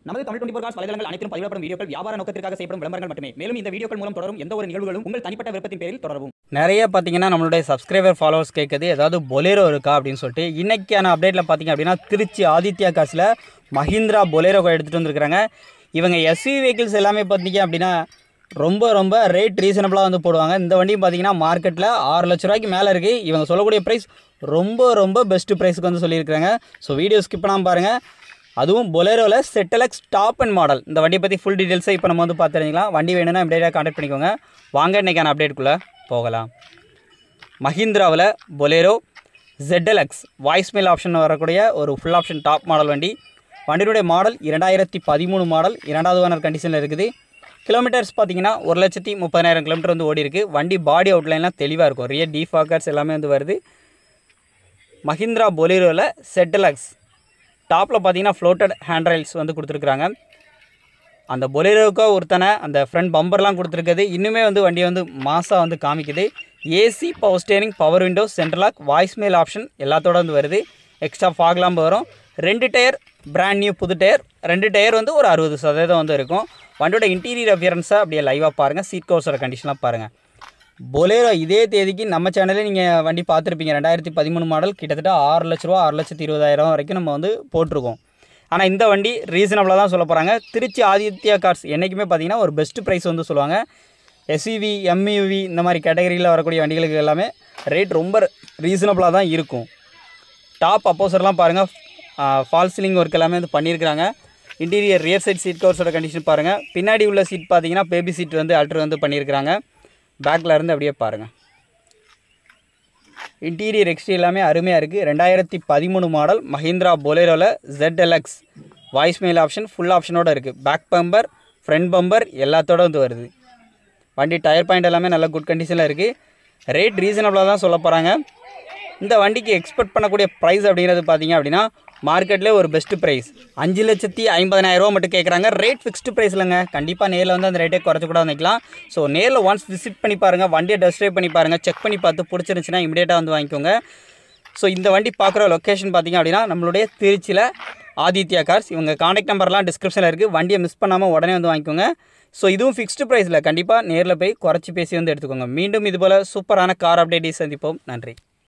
நமது Tamil twenty cos வலைதளங்கள் அனைத்தும் பதிவிடப்படும் வீடியோக்கள் வியாபார நோக்கத்திற்காக செய்யப்படும் விளம்பரங்கள் மட்டுமே மேலும் இந்த வீடியோக்கள் மூலம் தொடரும் எந்த ஒரு நிகழ்வுகளும் உங்கள் தனிப்பட்ட விருப்பத்தின் பேரில் தொடரவும் நிறைய பார்த்தீங்கன்னா நம்மளுடைய சப்ஸ்கிரைபர் ஃபாலோவர்ஸ் கேட்குது ஏதாவது பொலேரோ இருக்கா அப்படின்னு சொல்லிட்டு இன்னைக்கான அப்டேட்டில் பார்த்தீங்க அப்படின்னா திருச்சி ஆதித்யா காசில் மஹிந்திரா பொலேரோ எடுத்துகிட்டு வந்திருக்கிறாங்க இவங்க எஸ்வி வெஹிக்கிள்ஸ் எல்லாமே பார்த்தீங்க அப்படின்னா ரொம்ப ரொம்ப ரேட் ரீசனபிளாக வந்து போடுவாங்க இந்த வண்டியும் பார்த்தீங்கன்னா மார்க்கெட்டில் ஆறு லட்ச ரூபாய்க்கு மேலே இருக்குது இவங்க சொல்லக்கூடிய ப்ரைஸ் ரொம்ப ரொம்ப பெஸ்ட் ப்ரைஸுக்கு வந்து சொல்லியிருக்காங்க ஸோ வீடியோ ஸ்கிப் பண்ணாமல் பாருங்கள் அதுவும் பொலேரோவில் செட்டலக்ஸ் டாப் அண்ட் மாடல் இந்த வண்டியை பற்றி ஃபுல் டீட்டெயில்ஸை இப்போ நம்ம வந்து பார்த்துருக்கலாம் வண்டி வேணும்னா இப்படியே கான்டாக்ட் பண்ணிக்கோங்க வாங்க இன்றைக்கான அப்டேட்டுக்குள்ளே போகலாம் மஹிந்திராவில் Bolero ZLX voice mail option வரக்கூடிய ஒரு ஃபுல் ஆப்ஷன் டாப் மாடல் வண்டி வண்டியினுடைய மாடல் இரண்டாயிரத்தி பதிமூணு மாடல் இரண்டாவது ஓனர் கண்டிஷனில் இருக்குது கிலோமீட்டர்ஸ் பார்த்தீங்கன்னா ஒரு லட்சத்தி முப்பதாயிரம் கிலோமீட்டர் வந்து ஓடி இருக்கு வண்டி பாடி அவுட்லைன்லாம் தெளிவாக இருக்கும் ரியர் டீஃபாக்கர்ஸ் எல்லாமே வந்து வருது மஹிந்திரா பொலேரோவில் செட்டலக்ஸ் டாப்பில் பார்த்தீங்கன்னா ஃப்ளோட்டட் ஹேண்ட் ரைல்ஸ் வந்து கொடுத்துருக்குறாங்க அந்த பொலேரோவுக்கோ ஒருத்தனை அந்த ஃப்ரண்ட் பம்பர்லாம் கொடுத்துருக்குது இன்னுமே வந்து வண்டியை வந்து மாசாக வந்து காமிக்குது AC power steering power window central lock voice mail option எல்லாத்தோட வந்து வருது எக்ஸ்ட்ரா ஃபாக்லாம் வரும் ரெண்டு டயர் பிராண்ட் நியூ புது டயர் ரெண்டு டயர் வந்து ஒரு அறுபது சதவீதம் வந்து இருக்கும் வண்டியோட இன்டீரியர் அப்பியரன்ஸை அப்படியே லைவாக பாருங்கள் சீட் கவர்ஸோட கண்டிஷனாக பாருங்கள் பொலேரோ இதே தேதிக்கு நம்ம சேனலே நீங்கள் வண்டி பார்த்துருப்பீங்க ரெண்டாயிரத்தி பதிமூணு மாடல் கிட்டத்தட்ட ஆறு லட்ச ரூபா ஆறு லட்சத்தி இருபதாயிரம் வரைக்கும் நம்ம வந்து போட்டிருக்கோம் ஆனால் இந்த வண்டி ரீசனபிளாக தான் சொல்ல போகிறாங்க திருச்சி ஆதித்யா கார்ஸ் என்றைக்குமே பார்த்தீங்கன்னா ஒரு பெஸ்ட் ப்ரைஸ் வந்து சொல்லுவாங்க எஸ்யூவி எம்யூவி இந்த மாதிரி கேட்டகரியில் வரக்கூடிய வண்டிகளுக்கு எல்லாமே ரேட் ரொம்ப ரீசனபிளாக தான் இருக்கும் டாப் அப்போசர்லாம் பாருங்கள் ஃபால் சீலிங் ஒர்க் எல்லாமே வந்து பண்ணியிருக்கிறாங்க இன்டீரியர் ரியர் சைட் சீட் கவர்ஸோட கண்டிஷன் பாருங்கள் பின்னாடி உள்ள சீட் பார்த்தீங்கன்னா பேபி சீட் வந்து அல்ட்ரு வந்து பண்ணியிருக்கிறாங்க பேக்கில் இருந்து அப்படியே பாருங்கள் இன்டீரியர் எக்ஸ்ட்ரி எல்லாமே அருமையாக இருக்குது ரெண்டாயிரத்தி பதிமூணு மாடல் மஹிந்திரா பொலேரோவில் ZLX voice mail option full ஆப்ஷனோட இருக்குது பேக் பம்பர் ஃப்ரண்ட் பம்பர் எல்லாத்தோட வந்து வருது வண்டி டயர் பாயிண்ட் எல்லாமே நல்ல குட் கண்டிஷனில் இருக்குது ரேட் ரீசனபிளாக தான் சொல்ல போகிறாங்க இந்த வண்டிக்கு எக்ஸ்பெக்ட் பண்ணக்கூடிய ப்ரைஸ் அப்படிங்கிறது பார்த்தீங்க அப்படின்னா மார்க்கெட்லேயே ஒரு பெஸ்ட் ப்ரைஸ் அஞ்சு லட்சத்தி ஐம்பதாயிரம் ரூபா மட்டும் கேட்குறாங்க ரேட் ஃபிக்ஸ்டு ப்ரைஸ் இல்லைங்க கண்டிப்பாக நேரில் வந்து அந்த ரேட்டே குறைச்சி கூட வந்துக்கலாம் ஸோ நேரில் ஒன்ஸ் விசிட் பண்ணி பாருங்கள் வண்டியை டெஸ்ட் ட்ரைவ் பண்ணி பாருங்கள் செக் பண்ணி பார்த்து பிடிச்சிருந்துச்சுன்னா இமீடியட்டாக வந்து வாங்கிக்கோங்க ஸோ இந்த வண்டி பார்க்குற லொக்கேஷன் பார்த்தீங்க அப்படின்னா நம்மளுடைய திருச்சியில் ஆதித்யா கார்ஸ் இவங்க காண்டாக்ட் நம்பர்லாம் டிஸ்கிரிப்ஷனில் இருக்குது வண்டியை மிஸ் பண்ணாமல் உடனே வந்து வாங்கிக்கோங்க ஸோ இதுவும் ஃபிக்ஸ்டு ப்ரைஸில் கண்டிப்பாக நேரில் போய் குறைச்சி பேசி வந்து எடுத்துக்கோங்க மீண்டும் இதுபோல் சூப்பரான கார் அப்டேட்டை சந்திப்போம் நன்றி